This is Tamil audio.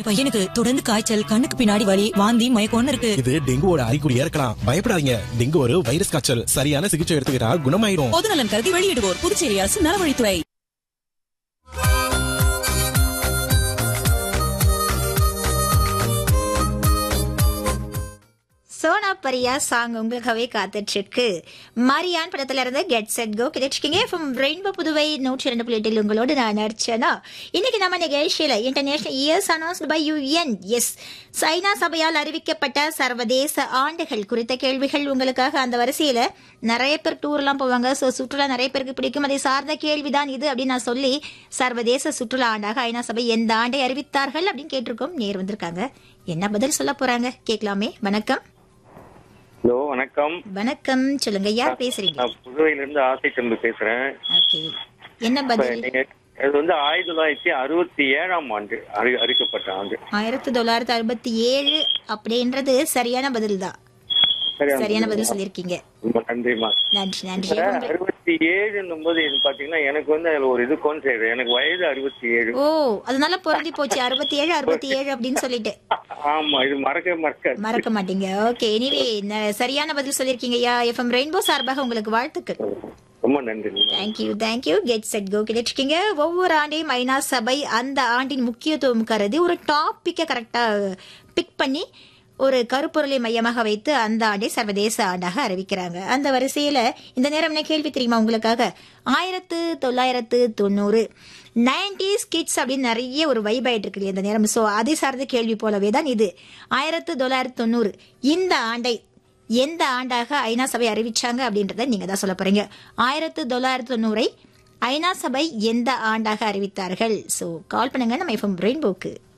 என் பையனுக்கு தொடர்ந்து காய்ச்சல் கண்ணுக்கு பின்னாடி வலி வாந்தி மயக்கம்னு இருக்கு இது டெங்குவோட அறிகுறியா இருக்கலாம் பயப்படாதீங்க டெங்கு ஒரு வைரஸ் காய்ச்சல் சரியான சிகிச்சை எடுத்துக்கிட்டா குணமாயிரும் பொதுநலன் கருதி வெளியிடுவோர் புதுச்சேரி அரசு நலவழித்துறை சோனா பரியா சாங் உங்களுக்காகவே காத்துட்டு இருக்கு மாரியான் படத்துல இருந்து கெட் செட் கோ கிடைச்சிக்கிங்க ஃப்ரம் ரெயின்போ புதுவை நூற்றி ரெண்டு புள்ளிட்டில் உங்களோடு நான் நடிச்சேனா இன்னைக்கு நம்ம நிகழ்ச்சியில international years announced by UN S சைனா சபையால் அறிவிக்கப்பட்ட சர்வதேச ஆண்டுகள் குறித்த கேள்விகள் உங்களுக்காக அந்த வரிசையில நிறைய பேர் டூர்லாம் போவாங்க ஸோ சுற்றுலா நிறைய பேருக்கு பிடிக்கும் அதை சார்ந்த கேள்விதான் இது அப்படின்னு நான் சொல்லி சர்வதேச சுற்றுலா ஆண்டாக ஐநா சபை எந்த ஆண்டை அறிவித்தார்கள் அப்படின்னு கேட்டிருக்கோம் நேர் வந்திருக்காங்க என்ன பதில் சொல்ல போறாங்க கேட்கலாமே வணக்கம் ஹலோ வணக்கம் வணக்கம் சொல்லுங்க யார் பேசுறீங்க நான் புதுவையில இருந்து ஆசை தம்பி பேசுறேன் ஓகே என்ன இப்ப பதில் நீங்க இது வந்து ஆயிரத்தி தொள்ளாயிரத்தி அறுபத்தி ஏழாம் ஆண்டு அறி- அறிக்கப்பட்ட ஆண்டு ஆயிரத்தி தொள்ளாயிரத்தி அறுபத்தி ஏழு அப்படின்றது சரியான பதில் தான் சரியா சரியான பதில் சொல்லியிருக்கீங்க ரொம்ப நன்றிமா நன்றி நன்றி இப்ப உங்க- அறுபத்தி ஏழுன்னும் போது இது பாத்தீங்கன்னா எனக்கு வந்து அதுல ஒரு இது கொஞ்சம் எனக்கு வயது அறுபத்தி ஏழு ஓ அதனால பொருந்தி போச்சு அறுபத்தி ஏழு அறுபத்தி ஏழு அப்படின்னு சொல்லிட்டு ஆமா இது மறக்க மறக்க மறக்க மாட்டீங்க ஓகே எனிவே சரியான பதில் சொல்லியிருக்கீங்க யா எஃப்எம் ரெயின்போ சார்பாக உங்களுக்கு வாழ்த்துக்கள் ரொம்ப நன்றி thank you thank you get set go கிடைச்சிருக்கீங்க ஒவ்வொரு ஆண்டையும் ஐநா சபை அந்த ஆண்டின் முக்கியத்துவம் கருதி ஒரு டாப்பிக்கை கரெக்டாக பிக் பண்ணி ஒரு கருப்பொருளை மையமாக வைத்து அந்த ஆண்டை சர்வதேச ஆண்டாக அறிவிக்கிறாங்க அந்த வரிசையில இந்த நேரம் என்ன கேள்வி தெரியுமா உங்களுக்காக ஆயிரத்து தொள்ளாயிரத்து தொண்ணூறு நைன்டிஸ் கிட்ஸ் அப்படின்னு நிறைய ஒரு வைப் ஆயிட்டு இருக்கு இந்த நேரம் ஸோ அதை சார்ந்த கேள்வி போலவே தான் இது ஆயிரத்து தொள்ளாயிரத்து தொண்ணூறு இந்த ஆண்டை எந்த ஆண்டாக ஐநா சபை அறிவிச்சாங்க அப்படின்றத நீங்க தான் சொல்ல போறீங்க ஆயிரத்து தொள்ளாயிரத்து தொண்ணூறை ஐநா சபை எந்த ஆண்டாக அறிவித்தார்கள் ஸோ கால் பண்ணுங்க நம்ம எஃப்எம் ரெயின்போக்கு